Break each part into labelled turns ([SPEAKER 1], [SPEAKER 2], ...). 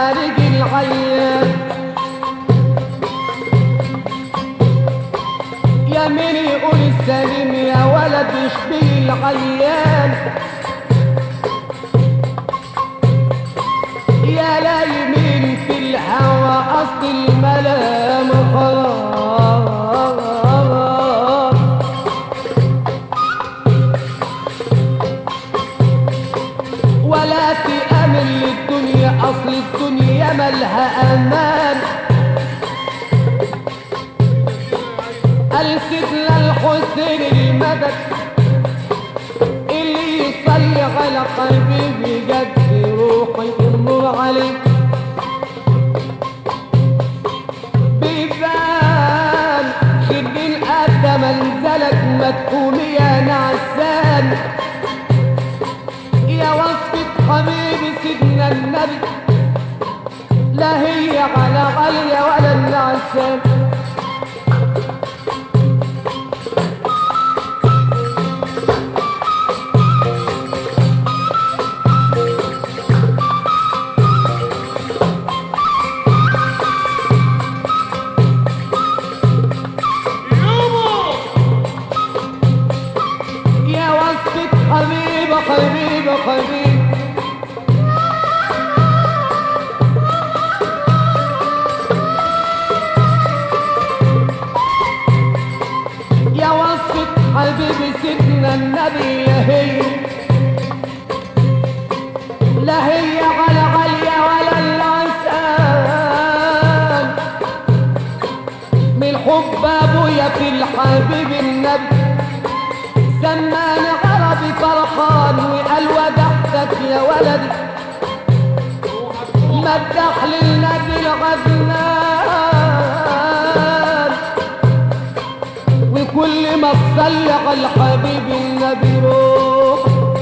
[SPEAKER 1] خارج العيان يا مين يقول السليم يا ولد يشبه العيان يا لا يمين في الهوى اصل الملام خلاص ولا تأمن للدنيا اصل الدنيا ملها امان ألسدنا الحسين المدد اللي يصلي على قلبي بجد روحي النور عليك بيبان شد قد منزلك ما تقوم يا نعسان يا وصفة حبيبي سيدنا النبي لا هي على غالية ولا النعسان يا وصفة حبيبة حبيبة حبيبة يا وصفة حبيبي سيدنا النبي يا هي لا هي على غالية ولا العسان من حب ابويا في الحبيب النبي سمان عربي فرحان وقال ودحتك يا ولدي مدح للنبي الغدنان وكل ما تصلي على الحبيب النبي روح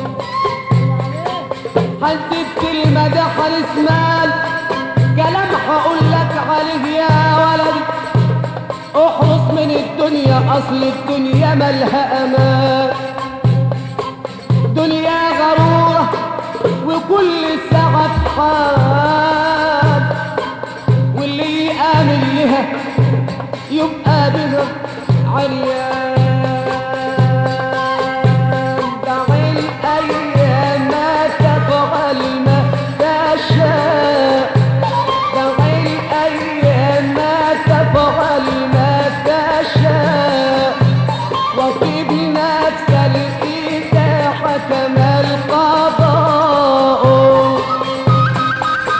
[SPEAKER 1] حسبت المدح الاسمال كلام هقول لك عليه يا ولدي احرص من الدنيا اصل الدنيا ملها امان دنيا غرورة وكل ساعة حال واللي يآمن لها يبقى بها عريان دع الأيام تفعل ما تشاء دع الأيام تفعل ما تشاء وطيب نفس الإذا حكم القضاء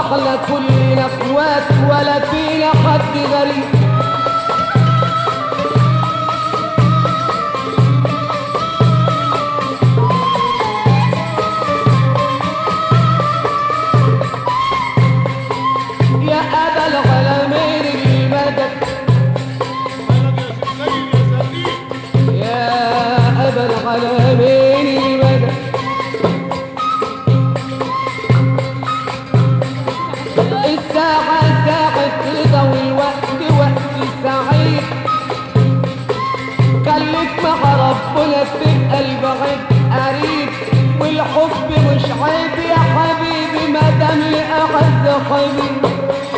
[SPEAKER 1] احنا كلنا اخوات ولا فينا حد غريب يا ابا العالمين المدد يا ابا العالمين المدد الساعة ساعة رضا والوقت وقت سعيد خليك مع ربنا تبقى البعيد قريب والحب مش عيب يا حبيبي ما دام لأعز حبيب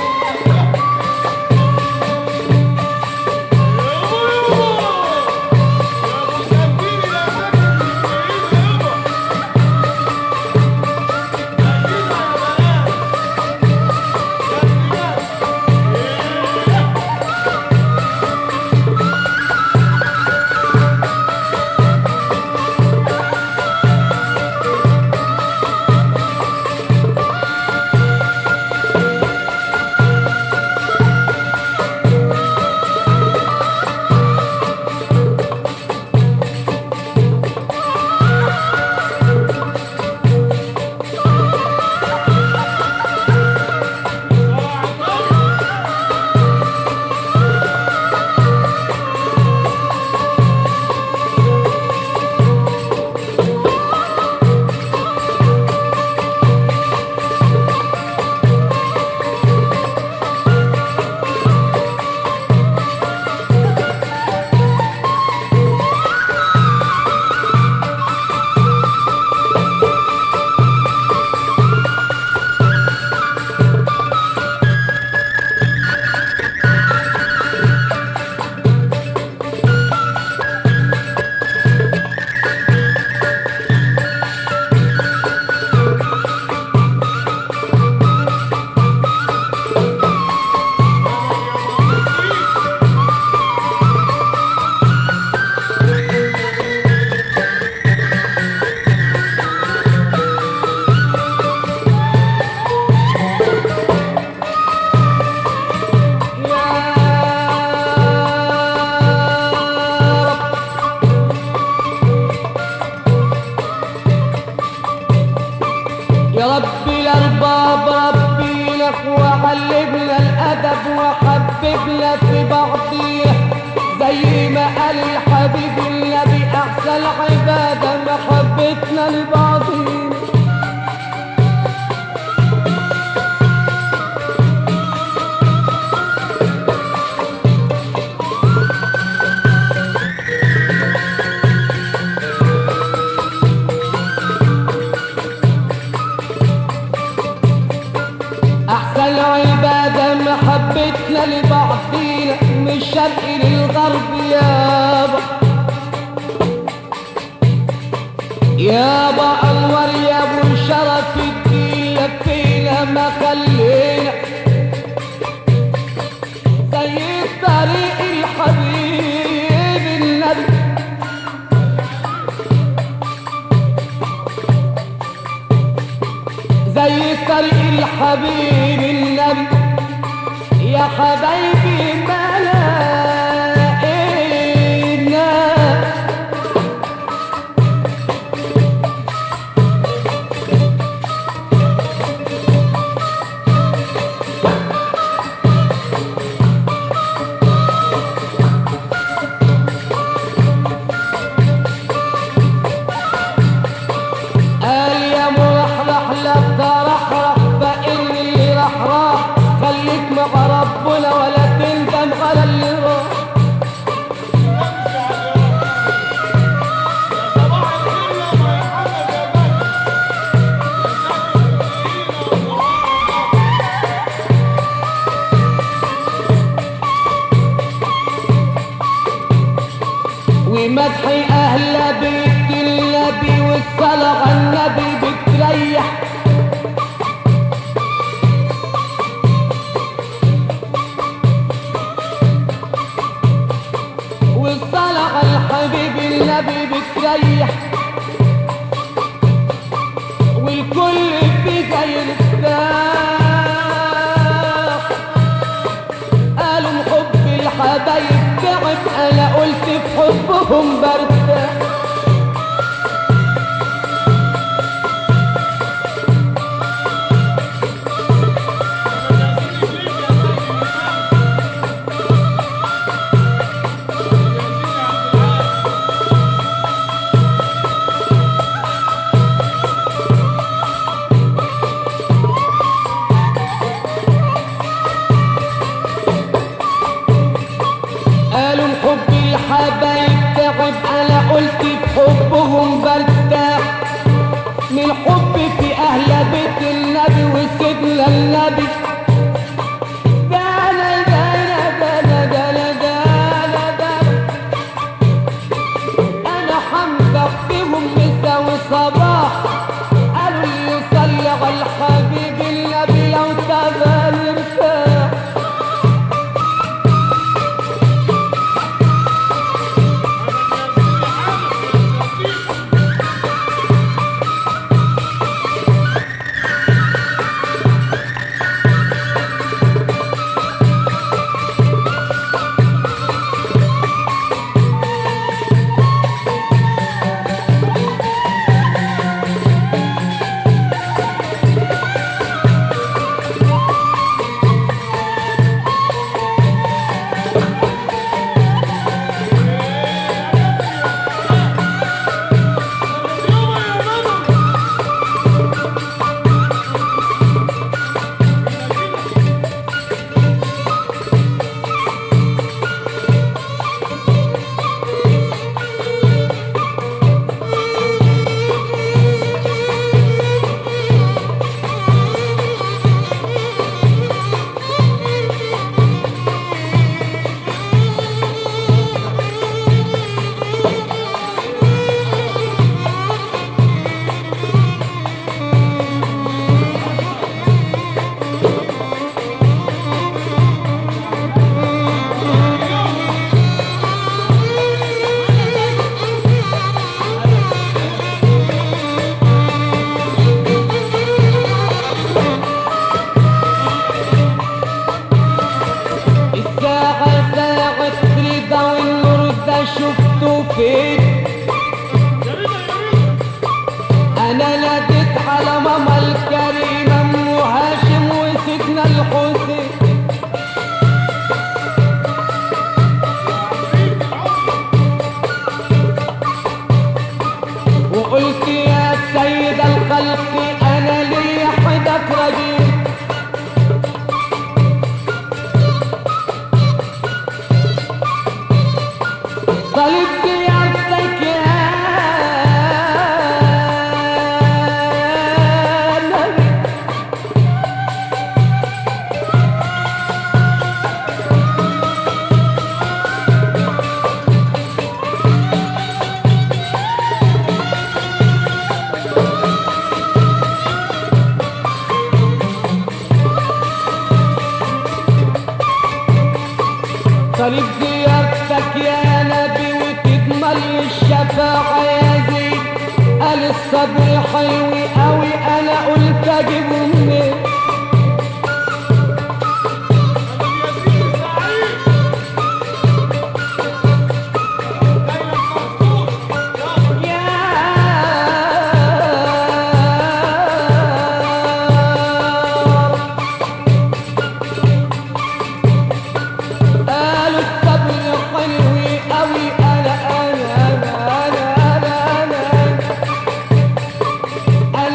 [SPEAKER 1] يا ربي الأرباب ربي لك وعلمنا الأدب وحببنا في بعضينا زي ما قال الحبيب النبي أحسن عبادة محبتنا لبعضينا أحسن عبادة محبتنا لبعضينا من الشرق للغرب يابا يابا أنور يا أبو شرف الدين لفينا ما خلينا زي طريق الحبيب النبي زي طريق الحبيب النبي يا حبايبي ما لقينا قال يا مرحرح لا ترحرح فإني رحراح خليك مع ربنا ولا تندم على اللي راح ومدح أهل بيت النبي والصلاة على النبي بتريح والصلاة على الحبيب النبي بتريح والكل في غير الثاني انا قلت في حبهم برتاح قالوا الحب الحبايب تعب انا قلت في حبهم برتاح من حب في اهل بيت النبي وسيدنا النبي دانا دانا دانا دانا دانا دانا انا حمدك فيهم مساء وصباح قالوا اللي يصلي على الحبيب النبي لو تبان ارتاح الساعة ساعة رضا والنور ده شفته فين أنا ناديت على ماما الكريمة أم هاشم وسيدنا الحسين وقلت يا سيد الخلق أنا لي حدك رجيم طلبت يدك يا نبي طالب زيارتك يا نبي وتكمل الشفاعة يا زيد قال الصبر حلو قوي انا قلت اجيبه منين يا قالوا الصبر حلو قوي انا انا انا انا انا انا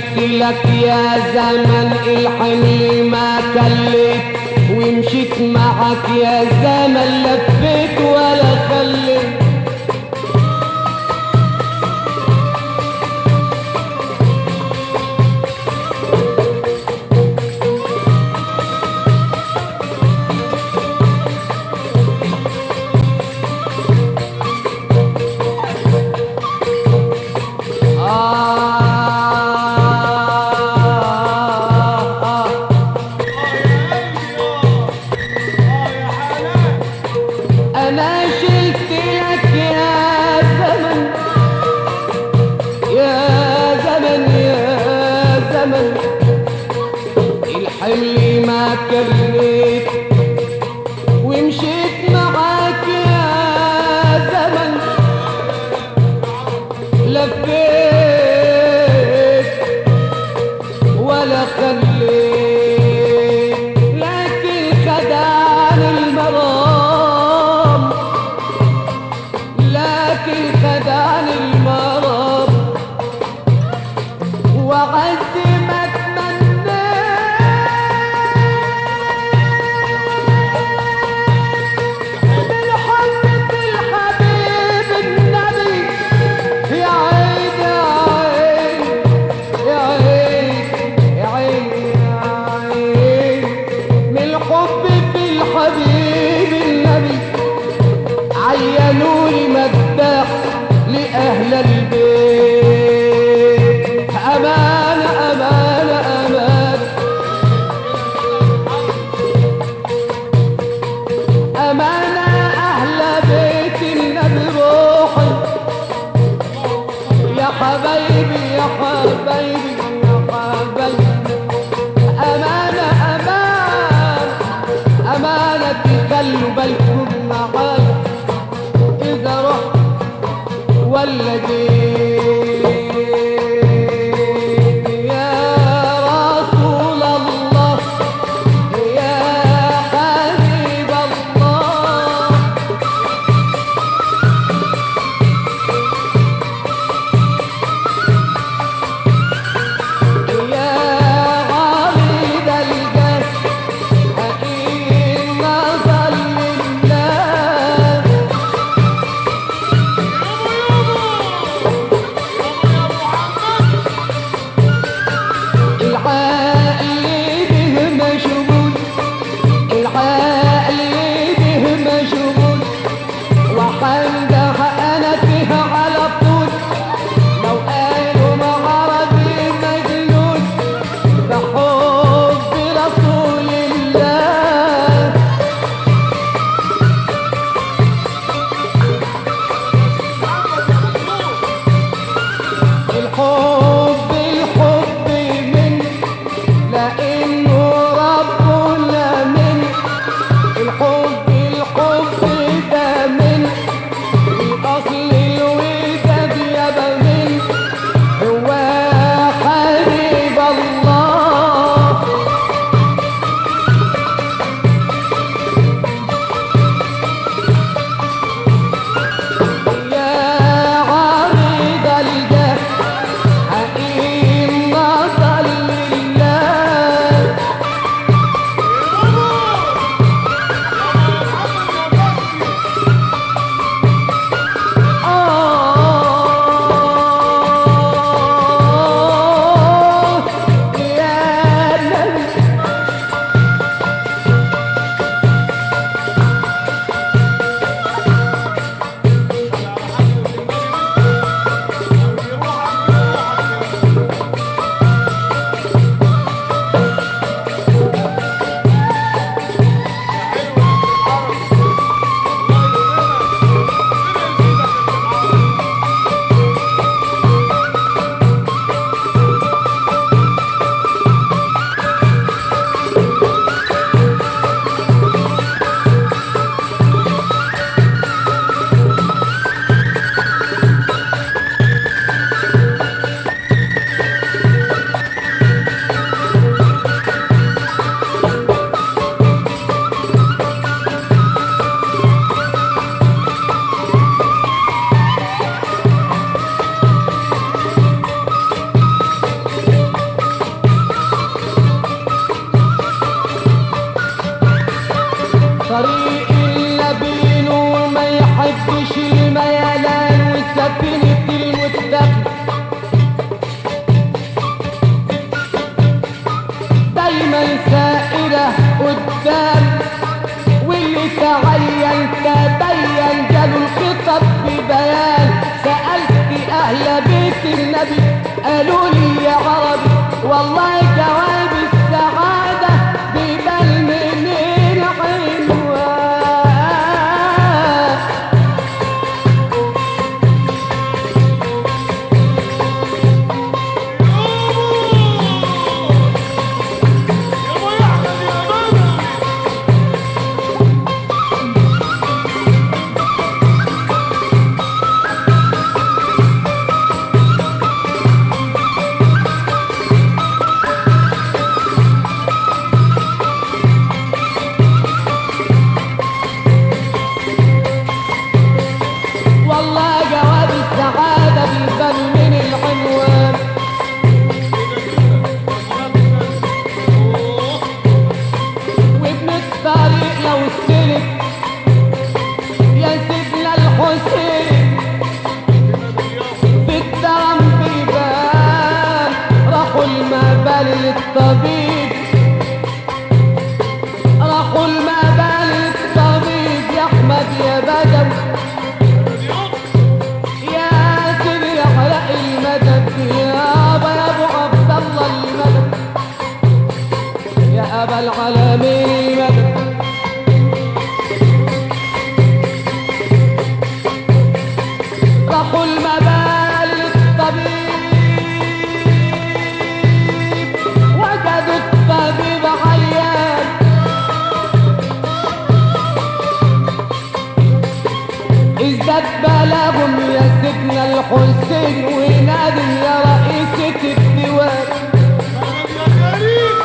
[SPEAKER 1] لك يا زمن الحمل ما كلت ومشيت معك يا زمن لفيت ولا خليت آه آه أنا شلت لك يا زمن يا زمن يا زمن الحمل ما كليت ومشيت معاك يا زمن لفيت ولا خليت لكن خدعني المرام لكن خدعني المرام وعز ما اتمنيت بالحب في الحبيب النبي يا عين يا عين يا عين يا عين يا عين من الحب في الحبيب النبي عينوني مداح لأهل البيت أمانة أمانة أمانة أمانة أهل بيت النبي روحي يا حبايبي يا حبايبي يا حبايبي أمانة أمانة أمانة تخلوا بالكم معايا إذا رحت ولا جيت يا رسول الله يا حبيب الله يا عريض الجاه حكيم نظر لله العقل به مشغول العقل به مشغول وحنجح انا فيه على طول لو قالوا معرضي مجنون بحب رسول الله الحب الحب من لانه ربنا من الحب الحب ده من الاصل الوداد يابا من هو حبيب الله يا عريض الجاه قدام واللي تعين تبين جالوا الخطب ببيان سألت أهل بيت النبي قالوا لي يا عربي والله جواب السعادة بيبان من العنوان
[SPEAKER 2] يا ابو احمد يا بابا
[SPEAKER 1] والله جواب السعادة بيبان من العنوان وابن الطريق لو سلك يا سيدنا الحسين في الدرم بيبان راحوا المبال للطبيب راحوا المبال للطبيب يا احمد يا بدوي يا سيدي يا حلق المدد يا ابا يا ابو عبد الله المدد يا ابا العالمين المدد راحوا المبال للطبيب وجدوا الطبيب عيان ازداد بلاغهم يا سيدنا الحسين ونادي يا رئيسة الديوان
[SPEAKER 2] يا كريم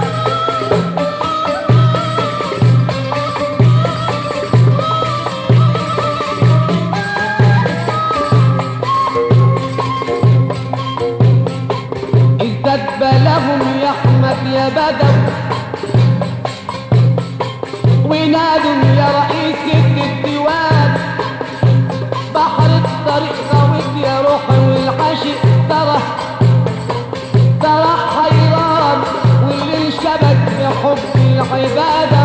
[SPEAKER 1] ازداد بلاغهم يا احمد يا بدو ونادوا يا رئيسة الديوان بحر الطريق غويت يا روحي والعاشق ترى ترى حيران واللي انشبك بحب العبادة